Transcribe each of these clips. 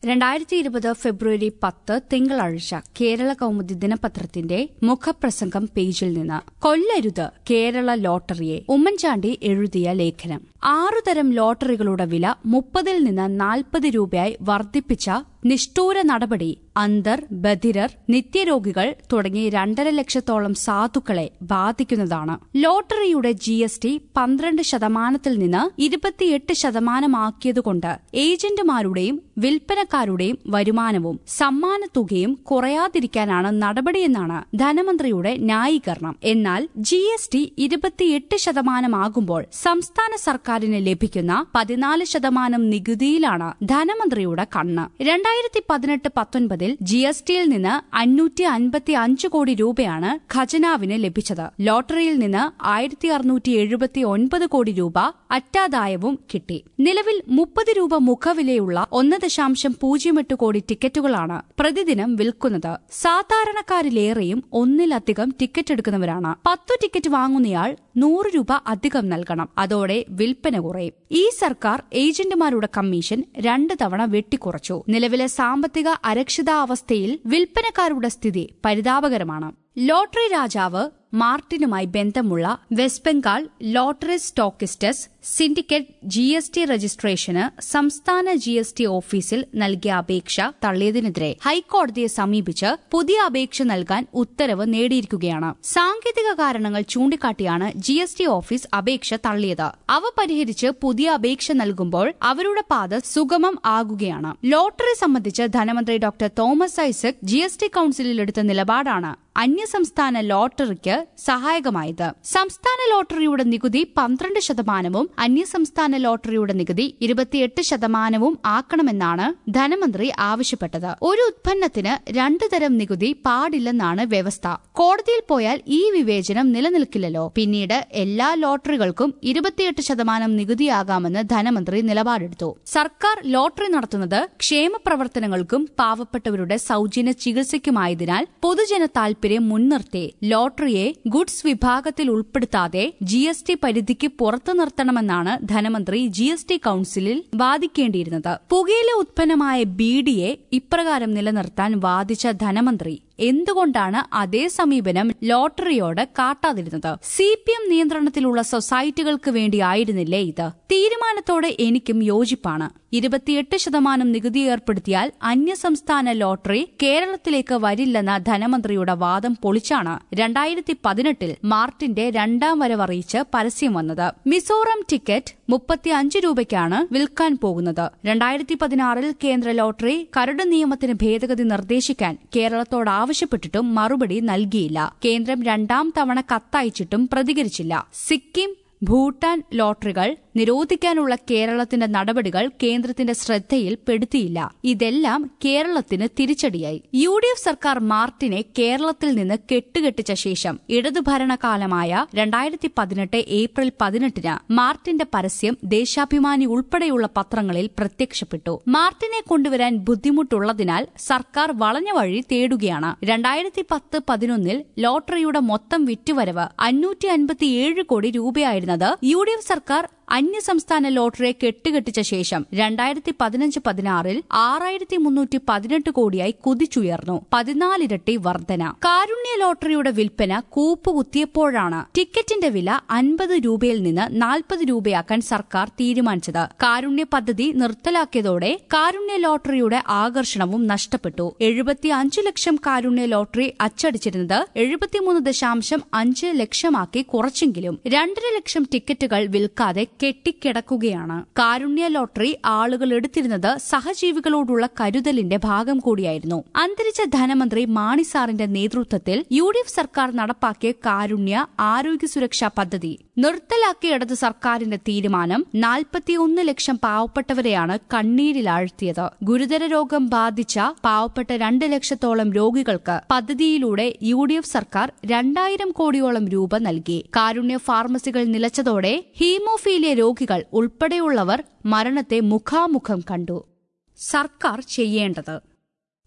രണ്ടായിരത്തി ഇരുപത് ഫെബ്രുവരി പത്ത് തിങ്കളാഴ്ച കേരള കൗമുദി ദിനപത്രത്തിന്റെ മുഖപ്രസംഗം പേജിൽ നിന്ന് കൊല്ലരുത് കേരള ലോട്ടറിയെ ഉമ്മൻചാണ്ടി എഴുതിയ ലേഖനം ആറുതരം ലോട്ടറികളുടെ വില മുപ്പതിൽ നിന്ന് നാൽപ്പത് രൂപയായി വർദ്ധിപ്പിച്ച നിഷ്ഠൂര നടപടി അന്തർ ബധിരർ നിത്യരോഗികൾ തുടങ്ങി രണ്ടര ലക്ഷത്തോളം സാധുക്കളെ ബാധിക്കുന്നതാണ് ലോട്ടറിയുടെ ജി എസ് ടി പന്ത്രണ്ട് ശതമാനത്തിൽ നിന്ന് ഇരുപത്തിയെട്ട് ശതമാനമാക്കിയതുകൊണ്ട് ഏജന്റുമാരുടെയും വിൽപ്പനക്കാരുടെയും വരുമാനവും സമ്മാനത്തുകയും കുറയാതിരിക്കാനാണ് നടപടിയെന്നാണ് ധനമന്ത്രിയുടെ ന്യായീകരണം എന്നാൽ ജി എസ് ടി ഇരുപത്തിയെട്ട് ശതമാനമാകുമ്പോൾ സംസ്ഥാന സർക്കാരിന് ലഭിക്കുന്ന പതിനാല് ശതമാനം നികുതിയിലാണ് ധനമന്ത്രിയുടെ കണ്ണ് രണ്ടായിരത്തി പതിനെട്ട് പത്തൊൻപതിൽ ജി എസ് ടിയിൽ നിന്ന് അഞ്ഞൂറ്റി അൻപത്തി അഞ്ച് കോടി രൂപയാണ് ഖജനാവിന് ലഭിച്ചത് ലോട്ടറിയിൽ നിന്ന് ആയിരത്തി അറുന്നൂറ്റി എഴുപത്തി ഒൻപത് കോടി രൂപ അറ്റാദായവും കിട്ടി നിലവിൽ മുപ്പത് രൂപ മുഖവിലയുള്ള ഒന്ന് ദശാംശം പൂജ്യം എട്ട് കോടി ടിക്കറ്റുകളാണ് പ്രതിദിനം വിൽക്കുന്നത് സാധാരണക്കാരിലേറെയും ഒന്നിലധികം ടിക്കറ്റ് എടുക്കുന്നവരാണ് പത്തു ടിക്കറ്റ് വാങ്ങുന്നയാൾ നൂറ് രൂപ അധികം നൽകണം അതോടെ വിൽപ്പന കുറയും ഈ സർക്കാർ ഏജന്റുമാരുടെ കമ്മീഷൻ രണ്ട് തവണ വെട്ടിക്കുറച്ചു നിലവിലെ സാമ്പത്തിക അരക്ഷിതാവസ്ഥയിൽ വിൽപ്പനക്കാരുടെ സ്ഥിതി പരിതാപകരമാണ് ലോട്ടറി രാജാവ് മാർട്ടിനുമായി ബന്ധമുള്ള West Bengal lottery stockists syndicate G S T രജിസ്ട്രേഷന് സംസ്ഥാന ജി എസ് ടി ഓഫീസിൽ നൽകിയ അപേക്ഷ തള്ളിയതിനെതിരെ ഹൈക്കോടതിയെ സമീപിച്ച് പുതിയ അപേക്ഷ നൽകാൻ ഉത്തരവ് നേടിയിരിക്കുകയാണ് സാങ്കേതിക കാരണങ്ങൾ ചൂണ്ടിക്കാട്ടിയാണ് ജി എസ് ടി ഓഫീസ് അപേക്ഷ തള്ളിയത് അവ പരിഹരിച്ച് പുതിയ അപേക്ഷ നൽകുമ്പോൾ അവരുടെ പാത സുഗമം ആകുകയാണ് ലോട്ടറി സംബന്ധിച്ച് ധനമന്ത്രി doctor Thomas Isaac G S T കൌൺസിലിൽ എടുത്ത നിലപാടാണ് അന്യസംസ്ഥാന ലോട്ടറിക്ക് സഹായകമായത് സംസ്ഥാന ലോട്ടറിയുടെ നികുതി പന്ത്രണ്ട് ശതമാനവും അന്യസംസ്ഥാന ലോട്ടറിയുടെ നികുതി ഇരുപത്തിയെട്ട് ശതമാനവും ആക്കണമെന്നാണ് ധനമന്ത്രി ആവശ്യപ്പെട്ടത് ഒരു ഉത്പന്നത്തിന് രണ്ടു തരം നികുതി പാടില്ലെന്നാണ് വ്യവസ്ഥ കോടതിയിൽ പോയാൽ ഈ വിവേചനം നിലനിൽക്കില്ലല്ലോ പിന്നീട് എല്ലാ ലോട്ടറികൾക്കും ഇരുപത്തിയെട്ട് ശതമാനം നികുതിയാകാമെന്ന് ധനമന്ത്രി നിലപാടെടുത്തു സർക്കാർ ലോട്ടറി നടത്തുന്നത് ക്ഷേമ പ്രവർത്തനങ്ങൾക്കും പാവപ്പെട്ടവരുടെ സൌജന്യ ചികിത്സയ്ക്കുമായതിനാൽ പൊതുജന താൽപര്യം മുൻനിർത്തി ലോട്ടറിയെ ഗുഡ്സ് വിഭാഗത്തിൽ ഉൾപ്പെടുത്താതെ ജി എസ് ടി പരിധിക്ക് പുറത്തു നിർത്തണമെന്നാണ് ധനമന്ത്രി ജി എസ് ടി കൌൺസിലിൽ വാദിക്കേണ്ടിയിരുന്നത് പുകയില ഉത്പന്നമായ ബീഡിയെ ഇപ്രകാരം നിലനിർത്താൻ വാദിച്ച ധനമന്ത്രി എന്തുകൊണ്ടാണ് അതേ സമീപനം ലോട്ടറിയോട് കാട്ടാതിരുന്നത് സി പി എം നിയന്ത്രണത്തിലുള്ള സൊസൈറ്റികൾക്ക് വേണ്ടിയായിരുന്നില്ലേ ഇത് തീരുമാനത്തോടെ എനിക്കും യോജിപ്പാണ് ഇരുപത്തിയെട്ട് ശതമാനം നികുതി ഏർപ്പെടുത്തിയാൽ അന്യസംസ്ഥാന ലോട്ടറി കേരളത്തിലേക്ക് വരില്ലെന്ന ധനമന്ത്രിയുടെ വാദം പൊളിച്ചാണ് രണ്ടായിരത്തി പതിനെട്ടിൽ മാർട്ടിന്റെ രണ്ടാം വരവറിയിച്ച് പരസ്യം വന്നത് മിസോറം ടിക്കറ്റ് മുപ്പത്തിയഞ്ച് രൂപയ്ക്കാണ് വിൽക്കാൻ പോകുന്നത് രണ്ടായിരത്തി പതിനാറിൽ കേന്ദ്ര ലോട്ടറി കരട് നിയമത്തിന് ഭേദഗതി നിർദ്ദേശിക്കാൻ കേരളത്തോട് ആവശ്യപ്പെട്ടിട്ടും മറുപടി നൽകിയില്ല കേന്ദ്രം രണ്ടാം തവണ കത്തയച്ചിട്ടും പ്രതികരിച്ചില്ല സിക്കിം ഭൂട്ടാൻ ലോട്ടറികൾ നിരോധിക്കാനുള്ള കേരളത്തിന്റെ നടപടികൾ കേന്ദ്രത്തിന്റെ ശ്രദ്ധയിൽ പെടുത്തിയില്ല ഇതെല്ലാം കേരളത്തിന് തിരിച്ചടിയായി യു ഡി എഫ് സർക്കാർ മാർട്ടിനെ കേരളത്തിൽ നിന്ന് കെട്ടുകെട്ടിച്ച ശേഷം ഇടതു ഭരണകാലമായ രണ്ടായിരത്തി പതിനെട്ട് ഏപ്രിൽ പതിനെട്ടിന് മാർട്ടിന്റെ പരസ്യം ദേശാഭിമാനി ഉൾപ്പെടെയുള്ള പത്രങ്ങളിൽ പ്രത്യക്ഷപ്പെട്ടു മാർട്ടിനെ കൊണ്ടുവരാൻ ബുദ്ധിമുട്ടുള്ളതിനാൽ സർക്കാർ വളഞ്ഞ വഴി തേടുകയാണ് രണ്ടായിരത്തി പത്ത് പതിനൊന്നിൽ ലോട്ടറിയുടെ മൊത്തം വിറ്റുവരവ് അഞ്ഞൂറ്റി അൻപത്തിയേഴ് കോടി രൂപയായിരുന്നത് യു ഡി എഫ് സർക്കാർ അന്യസംസ്ഥാന ലോട്ടറിയെ കെട്ടുകെട്ടിച്ച ശേഷം രണ്ടായിരത്തി പതിനഞ്ച് പതിനാറിൽ ആറായിരത്തി മുന്നൂറ്റി പതിനെട്ട് കോടിയായി കുതിച്ചുയർന്നു പതിനാലിരട്ടി വർധന കാരുണ്യ ലോട്ടറിയുടെ വിൽപ്പന കൂപ്പുകുത്തിയപ്പോഴാണ് ടിക്കറ്റിന്റെ വില അൻപത് രൂപയിൽ നിന്ന് നാൽപ്പത് രൂപയാക്കാൻ സർക്കാർ തീരുമാനിച്ചത് കാരുണ്യ പദ്ധതി നിർത്തലാക്കിയതോടെ കാരുണ്യ ലോട്ടറിയുടെ ആകർഷണവും നഷ്ടപ്പെട്ടു എഴുപത്തി അഞ്ച് ലക്ഷം കാരുണ്യ ലോട്ടറി അച്ചടിച്ചിരുന്നത് എഴുപത്തിമൂന്ന് ദശാംശം അഞ്ച് ലക്ഷമാക്കി കുറച്ചെങ്കിലും രണ്ടര ലക്ഷം ടിക്കറ്റുകൾ വിൽക്കാതെ കെട്ടിക്കിടക്കുകയാണ് കാരുണ്യ ലോട്ടറി ആളുകൾ എടുത്തിരുന്നത് സഹജീവികളോടുള്ള കരുതലിന്റെ ഭാഗം കൂടിയായിരുന്നു അന്തരിച്ച ധനമന്ത്രി മാണിസാറിന്റെ നേതൃത്വത്തിൽ യു ഡി എഫ് സർക്കാർ നടപ്പാക്കിയ കാരുണ്യ ആരോഗ്യ സുരക്ഷാ പദ്ധതി നിർത്തലാക്കിയിടത് സർക്കാരിന്റെ തീരുമാനം നാൽപ്പത്തിയൊന്ന് ലക്ഷം പാവപ്പെട്ടവരെയാണ് കണ്ണീരിലാഴ്ത്തിയത് ഗുരുതര രോഗം ബാധിച്ച പാവപ്പെട്ട രണ്ട് ലക്ഷത്തോളം രോഗികൾക്ക് പദ്ധതിയിലൂടെ യു ഡി എഫ് സർക്കാർ രണ്ടായിരം കോടിയോളം രൂപ നൽകി കാരുണ്യ ഫാർമസികൾ നിലച്ചതോടെ ഹീമോഫീലിയ രോഗികൾ ഉൾപ്പെടെയുള്ളവർ മരണത്തെ മുഖാമുഖം കണ്ടു സർക്കാർ ചെയ്യേണ്ടത്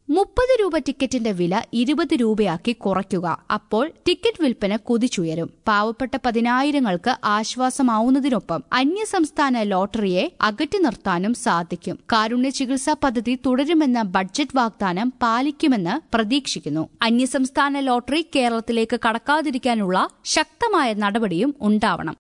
മുപ്പത് രൂപ ടിക്കറ്റിന്റെ വില ഇരുപത് രൂപയാക്കി കുറയ്ക്കുക അപ്പോൾ ടിക്കറ്റ് വിൽപ്പന കുതിച്ചുയരും പാവപ്പെട്ട പതിനായിരങ്ങൾക്ക് ആശ്വാസമാവുന്നതിനൊപ്പം അന്യസംസ്ഥാന ലോട്ടറിയെ അകറ്റി നിർത്താനും സാധിക്കും കാരുണ്യ ചികിത്സാ പദ്ധതി തുടരുമെന്ന ബഡ്ജറ്റ് വാഗ്ദാനം പാലിക്കുമെന്ന് പ്രതീക്ഷിക്കുന്നു അന്യസംസ്ഥാന ലോട്ടറി കേരളത്തിലേക്ക് കടക്കാതിരിക്കാനുള്ള ശക്തമായ നടപടിയും ഉണ്ടാവണം